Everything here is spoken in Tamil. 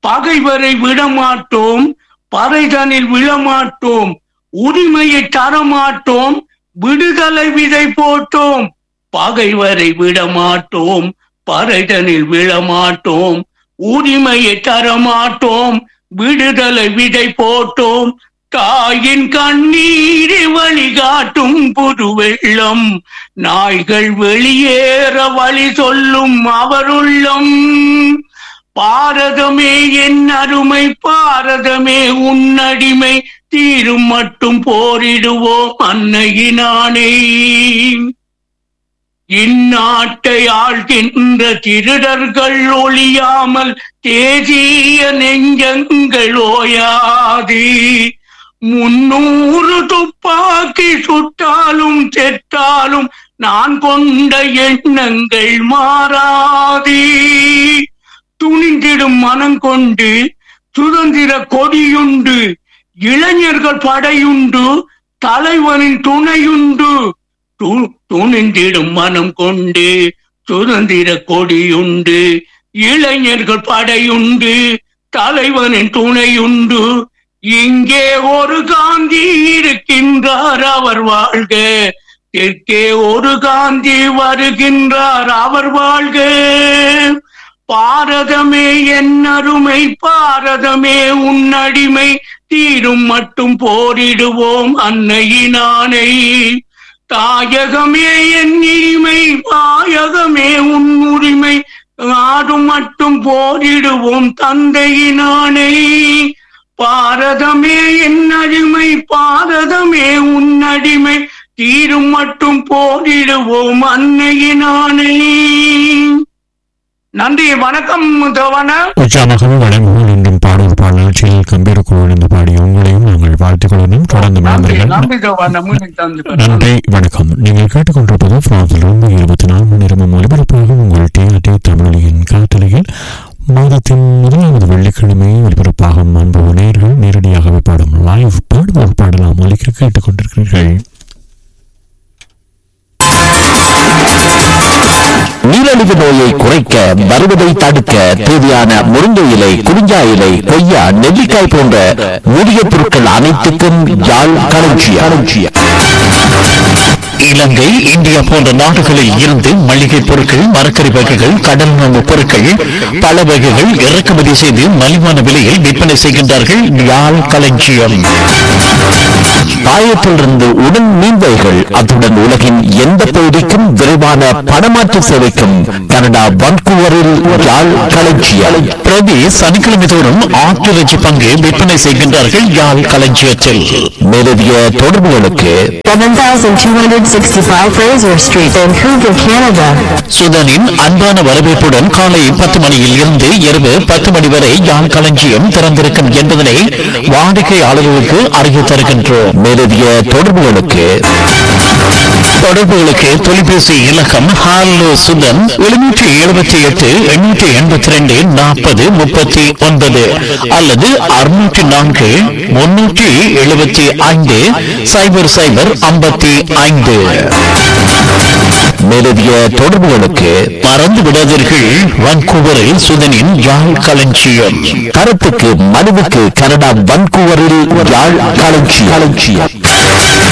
பகைவரை விடமாட்டோம் பறைதனில் விழமாட்டோம் உரிமையை தரமாட்டோம் விடுதலை விதை போட்டோம் பகைவரை விடமாட்டோம் பறைதனில் விழமாட்டோம் உரிமையை தரமாட்டோம் விடுதலை விதை போட்டோம் தாயின் கண்ணீரை வழிகாட்டும் புது வெள்ளம் நாய்கள் வெளியேற வழி சொல்லும் அவருள்ளம் பாரதமே என் அருமை பாரதமே உன்னடிமை தீரும் மட்டும் போரிடுவோம் அன்னையினானே இந்நாட்டை ஆள்கின்ற திருடர்கள் ஒழியாமல் தேசிய நெஞ்சங்கள் ஓயாது முன்னூறு துப்பாக்கி சுட்டாலும் செத்தாலும் நான் கொண்ட எண்ணங்கள் மாறாது துணிந்திடும் மனம் கொண்டு சுதந்திர கொடியுண்டு இளைஞர்கள் படையுண்டு தலைவனின் துணையுண்டு து- துணிந்திடும் மனம் கொண்டு சுதந்திர கொடியுண்டு இளைஞர்கள் படையுண்டு தலைவனின் துணையுண்டு இங்கே ஒரு காந்தி இருக்கின்றார் அவர் வாழ்க தெற்கே ஒரு காந்தி வருகின்றார் அவர் வாழ்க பாரதமே என் அருமை பாரதமே உன் அடிமை தீரும் மட்டும் போரிடுவோம் அன்னையினானை தாயகமே என் இனிமை தாயகமே உன் உரிமை நாடு மட்டும் போரிடுவோம் தந்தையினானை பாரதமே என் அடிமை பாரதமே உன் அடிமை தீரும் மட்டும் போரிடுவோம் அன்னையினானை நன்றி வணக்கம் தவன உற்சாகமாக வழங்குவோம் என்றும் பாடல் பாடல்களில் கம்பீர குழுவிலிருந்து பாடிய உங்களையும் நாங்கள் வாழ்த்துக் கொள்ளணும் தொடர்ந்து நன்றி விளம்பரங்கள் நன்றி தவன மீண்டும் தந்து நன்றி வணக்கம் நீங்கள் கேட்டுக்கொண்டிருப்பது பிரான்சிலிருந்து இருபத்தி நான்கு நேரமும் ஒலிபரப்பாக உங்கள் டிஆர்டி தமிழொலியின் காத்தலையில் மாதத்தின் முதலாவது வெள்ளிக்கிழமை ஒலிபரப்பாகும் அன்பு நேர்கள் நேரடியாகவே பாடும் லைவ் பாடுவோர் பாடலாம் ஒலிக்க கேட்டுக்கொண்டிருக்கிறீர்கள் நீரிழிவு நோயை குறைக்க வருவதை தடுக்க தேவையான முருங்கை இலை குறிஞ்சா இலை கொய்யா நெல்லிக்காய் போன்ற மூலிகை பொருட்கள் அனைத்துக்கும் யாழ் களஞ்சியம் இலங்கை இந்தியா போன்ற நாடுகளில் இருந்து மளிகை பொருட்கள் மரக்கறி வகைகள் கடல் உணவு பொருட்கள் பல வகைகள் இறக்குமதி செய்து மலிவான விலையில் விற்பனை செய்கின்றார்கள் யாழ் களஞ்சியம் பாயத்திலிருந்து உடன் மீன்வைகள் அத்துடன் உலகின் எந்த பகுதிக்கும் விரைவான பணமாற்று சேவைக்கும் கனடா வன்கூவரில் யாழ் களஞ்சியம் பிரதி சனிக்கிழமை தோறும் ஆட்டிறைச்சி பங்கு விற்பனை செய்கின்றார்கள் யாழ் களஞ்சியத்தில் மேலதிக தொடர்புகளுக்கு 7265 Fraser Street, Vancouver, Canada. சுதனின் அன்பான வரவேற்புடன் காலை பத்து மணியில் இருந்து இரவு பத்து மணி வரை யாழ் களஞ்சியம் திறந்திருக்கும் என்பதனை வாடிக்கையாளர்களுக்கு அறிய தருகின்றோம் மேலதிக தொடர்புகளுக்கு தொடர்புகளுக்கு தொலைபேசி இலக்கம் ஹாலோ சுதன் எழுநூற்றி எழுபத்தி எட்டு எண்ணூற்றி எண்பத்தி ரெண்டு நாற்பது முப்பத்தி ஒன்பது அல்லது அறுநூற்றி நான்கு முன்னூற்றி எழுபத்தி ஐந்து சைபர் சைபர் ஐம்பத்தி ஐந்து மேலதிக தொடர்புகளுக்கு மறந்து விடாதீர்கள் வான்கூவரில் சுதனின் யாழ் களஞ்சியம் கருத்துக்கு மனுவுக்கு கனடா வன்கூவரில் யாழ் களஞ்சியம்